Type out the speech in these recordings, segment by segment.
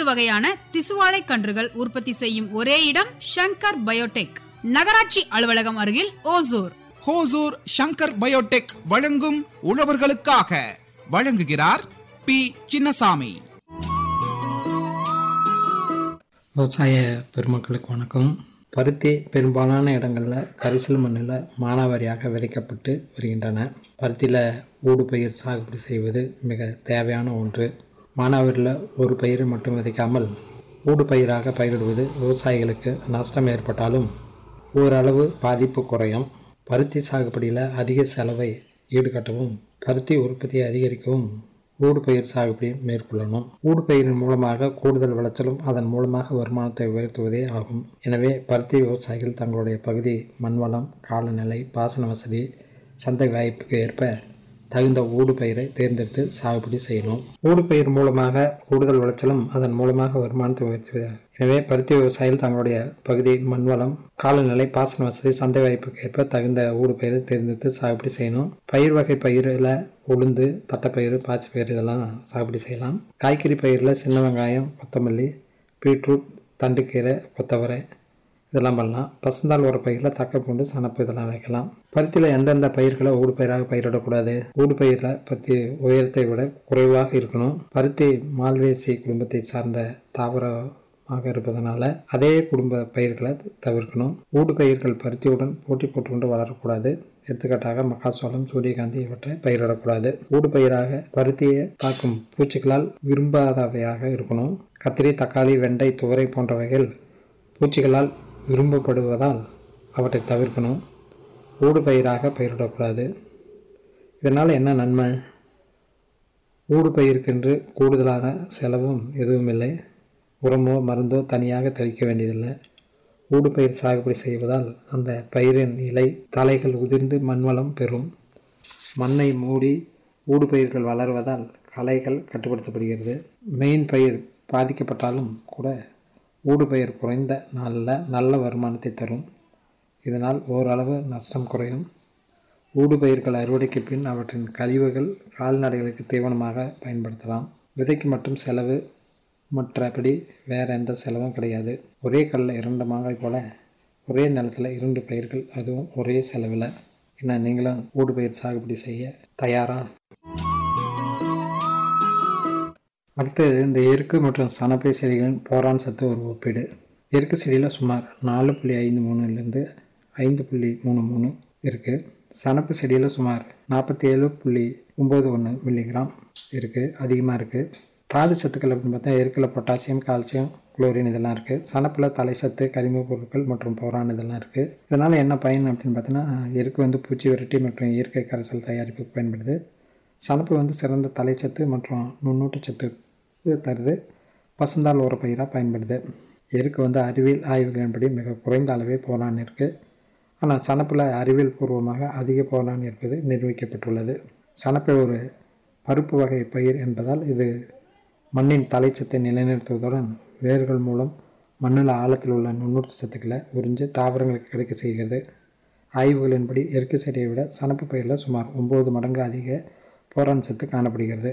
வகையான திசுவாழை கன்றுகள் உற்பத்தி செய்யும் ஒரே இடம் ஷங்கர் பயோடெக் நகராட்சி அலுவலகம் அருகில் ஓசூர் ஹோசூர் ஷங்கர் பயோடெக் வழங்கும் உழவர்களுக்காக வழங்குகிறார் பி சின்னசாமி விவசாய பெருமக்களுக்கு வணக்கம் பருத்தி பெரும்பாலான இடங்களில் கரிசல் மண்ணில் மானாவாரியாக விதைக்கப்பட்டு வருகின்றன பருத்தியில் ஊடுபயிர் சாகுபடி செய்வது மிக தேவையான ஒன்று மானாவாரியில் ஒரு பயிரை மட்டும் விதைக்காமல் ஊடுபயிராக பயிரிடுவது விவசாயிகளுக்கு நஷ்டம் ஏற்பட்டாலும் ஓரளவு பாதிப்பு குறையும் பருத்தி சாகுபடியில் அதிக செலவை ஈடுகட்டவும் பருத்தி உற்பத்தியை அதிகரிக்கவும் ஊடுபயிர் சாகுபடி மேற்கொள்ளணும் ஊடுபயிரின் மூலமாக கூடுதல் விளைச்சலும் அதன் மூலமாக வருமானத்தை உயர்த்துவதே ஆகும் எனவே பருத்தி விவசாயிகள் தங்களுடைய பகுதி மண்வளம் காலநிலை பாசன வசதி சந்தை வாய்ப்புக்கு ஏற்ப தகுந்த ஊடுபயிரை தேர்ந்தெடுத்து சாகுபடி செய்யணும் ஊடுபயிர் மூலமாக கூடுதல் விளைச்சலும் அதன் மூலமாக வருமானத்தை உயர்த்துவது எனவே பருத்தி விவசாயிகள் தங்களுடைய பகுதி மண்வளம் காலநிலை பாசன வசதி சந்தை வாய்ப்புக்கு ஏற்ப தகுந்த ஊடுபயிரை தேர்ந்தெடுத்து சாகுபடி செய்யணும் பயிர் வகை பயிரில் உளுந்து தட்டைப்பயிறு பாசிப்பயிறு இதெல்லாம் சாகுபடி செய்யலாம் காய்கறி பயிரில் சின்ன வெங்காயம் கொத்தமல்லி பீட்ரூட் தண்டுக்கீரை கொத்தவரை இதெல்லாம் பண்ணலாம் பசுந்தாள் ஒரு பயிரில் தக்கப்பூண்டு சனப்பு இதெல்லாம் வைக்கலாம் பருத்தியில் எந்தெந்த பயிர்களை ஊடுபயிராக பயிரிடக்கூடாது ஊடுபயிரில் பருத்தி உயரத்தை விட குறைவாக இருக்கணும் பருத்தி மால்வேசி குடும்பத்தை சார்ந்த தாவரமாக இருப்பதனால அதே குடும்ப பயிர்களை தவிர்க்கணும் ஊடுபயிர்கள் பருத்தியுடன் போட்டி போட்டுக்கொண்டு வளரக்கூடாது எடுத்துக்காட்டாக மக்காசோளம் சூரியகாந்தி இவற்றை பயிரிடக்கூடாது ஊடுபயிராக பருத்தியை தாக்கும் பூச்சிகளால் விரும்பாதவையாக இருக்கணும் கத்திரி தக்காளி வெண்டை துவரை போன்றவைகள் பூச்சிகளால் விரும்பப்படுவதால் அவற்றை தவிர்க்கணும் ஊடுபயிராக பயிரிடக்கூடாது இதனால் என்ன நன்மை ஊடுபயிருக்கென்று கூடுதலான செலவும் எதுவும் இல்லை உரமோ மருந்தோ தனியாக தெளிக்க வேண்டியதில்லை ஊடுபயிர் சாகுபடி செய்வதால் அந்த பயிரின் இலை தலைகள் உதிர்ந்து மண்வளம் பெறும் மண்ணை மூடி ஊடுபயிர்கள் வளர்வதால் களைகள் கட்டுப்படுத்தப்படுகிறது மெயின் பயிர் பாதிக்கப்பட்டாலும் கூட ஊடுபயிர் குறைந்த நாளில் நல்ல வருமானத்தை தரும் இதனால் ஓரளவு நஷ்டம் குறையும் ஊடுபயிர்கள் அறுவடைக்கு பின் அவற்றின் கழிவுகள் கால்நடைகளுக்கு தீவனமாக பயன்படுத்தலாம் விதைக்கு மட்டும் செலவு மற்றபடி வேறு எந்த செலவும் கிடையாது ஒரே கல்லில் இரண்டு மாங்காய் போல் ஒரே நிலத்தில் இரண்டு பயிர்கள் அதுவும் ஒரே செலவில் என்ன நீங்களும் ஊடுபயிர் சாகுபடி செய்ய தயாரா அடுத்து இந்த எருக்கு மற்றும் சனப்பை செடிகளின் போரான் சத்து ஒரு ஒப்பீடு எருக்கு செடியில் சுமார் நாலு புள்ளி ஐந்து மூணுலேருந்து ஐந்து புள்ளி மூணு மூணு இருக்குது சனப்பு செடியில் சுமார் நாற்பத்தி ஏழு புள்ளி ஒம்பது ஒன்று மில்லிகிராம் இருக்குது அதிகமாக இருக்குது தாது சத்துக்கள் அப்படின்னு பார்த்தா எருக்கில் பொட்டாசியம் கால்சியம் குளோரின் இதெல்லாம் இருக்குது சனப்பில் தலை சத்து கரிம பொருட்கள் மற்றும் போரான் இதெல்லாம் இருக்குது இதனால் என்ன பயன் அப்படின்னு பார்த்தோன்னா எருக்கு வந்து பூச்சி விரட்டி மற்றும் இயற்கை கரைசல் தயாரிப்புக்கு பயன்படுது சனப்பு வந்து சிறந்த தலைச்சத்து மற்றும் நுண்ணூட்டச்சத்து தருது பசுந்தாள் ஒரு பயிராக பயன்படுது எருக்கு வந்து அறிவியல் ஆய்வுகளின்படி மிக குறைந்த அளவே போரான் இருக்குது ஆனால் சனப்பில் அறிவியல் பூர்வமாக அதிக போரான் இருப்பது நிரூபிக்கப்பட்டுள்ளது சனப்பை ஒரு பருப்பு வகை பயிர் என்பதால் இது மண்ணின் தலைச்சத்தை நிலைநிறுத்துவதுடன் வேர்கள் மூலம் மண்ணில் ஆழத்தில் உள்ள நுண்ணூட்ட சத்துக்களை உறிஞ்சு தாவரங்களுக்கு கிடைக்க செய்கிறது ஆய்வுகளின்படி எருக்கு செடியை விட சனப்பு பயிரில் சுமார் ஒம்பது மடங்கு அதிக போரான் சத்து காணப்படுகிறது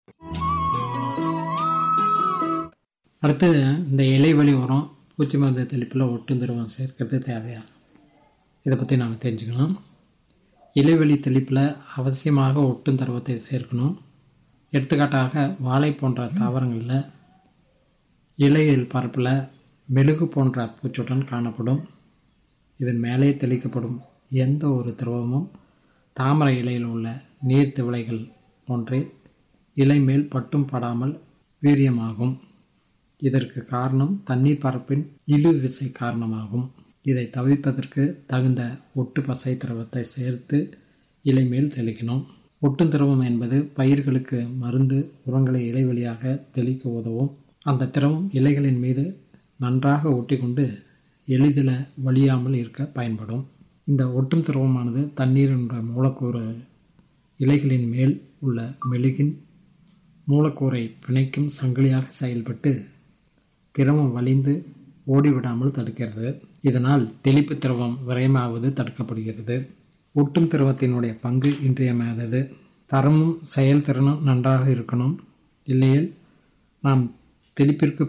அடுத்து இந்த இலைவழி உரம் பூச்சி மருந்து தெளிப்பில் ஒட்டும் திரவம் சேர்க்கிறது தேவையா இதை பற்றி நாம் தெரிஞ்சுக்கணும் இலைவெளி தெளிப்பில் அவசியமாக ஒட்டும் திரவத்தை சேர்க்கணும் எடுத்துக்காட்டாக வாழை போன்ற தாவரங்களில் இலையில் பரப்பில் மெழுகு போன்ற பூச்சுடன் காணப்படும் இதன் மேலே தெளிக்கப்படும் எந்த ஒரு திரவமும் தாமரை இலையில் உள்ள நீர் திவளைகள் போன்றே இலை மேல் பட்டும் படாமல் வீரியமாகும் இதற்கு காரணம் தண்ணீர் பரப்பின் இழு விசை காரணமாகும் இதை தவிர்ப்பதற்கு தகுந்த ஒட்டு பசை திரவத்தை சேர்த்து இலை மேல் தெளிக்கணும் ஒட்டும் திரவம் என்பது பயிர்களுக்கு மருந்து உரங்களை இலை வழியாக தெளிக்க உதவும் அந்த திரவம் இலைகளின் மீது நன்றாக ஒட்டிக்கொண்டு எளிதில் வழியாமல் இருக்க பயன்படும் இந்த ஒட்டும் திரவமானது தண்ணீர் என்ற மூலக்கூறு இலைகளின் மேல் உள்ள மெழுகின் மூலக்கூறை பிணைக்கும் சங்கிலியாக செயல்பட்டு திரவம் வலிந்து ஓடிவிடாமல் தடுக்கிறது இதனால் தெளிப்பு திரவம் விரயமாவது தடுக்கப்படுகிறது ஒட்டும் திரவத்தினுடைய பங்கு இன்றியமையாதது தரமும் செயல்திறனும் நன்றாக இருக்கணும் இல்லையில் நாம் தெளிப்பிற்கு